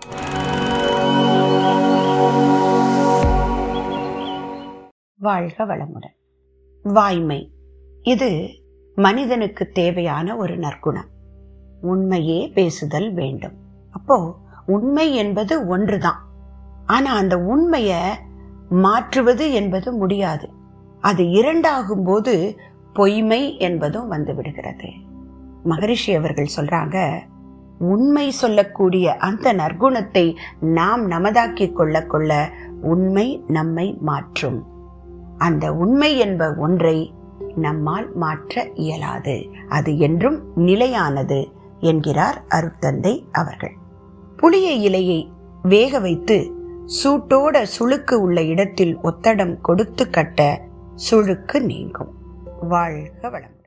வாழ்க வளமுடன் வாய்மை இது மனிதனுக்கு தேவையான ஒரு நற்குணம் உண்மையே பேசுதல் வேண்டும் அப்போ உண்மை என்பது ஒன்றுதான் ஆனா அந்த உண்மைய மாற்றுவது என்பது முடியாது அது இரண்டாகும் போது பொய்மை என்பதும் வந்து விடுகிறது மகரிஷி அவர்கள் சொல்றாங்க உண்மை சொல்லக்கூடிய அந்த நற்குணத்தை நாம் நமதாக்கி கொள்ள கொள்ள உண்மை நம்மை மாற்றும் அந்த உண்மை என்ப ஒன்றை நம்மால் மாற்ற இயலாது அது என்றும் நிலையானது என்கிறார் அருட்தந்தை அவர்கள் புளிய இலையை வேக வைத்து சூட்டோட சுளுக்கு உள்ள இடத்தில் ஒத்தடம் கொடுத்து கட்ட சுழுக்கு நீங்கும் வாழ்க வளம்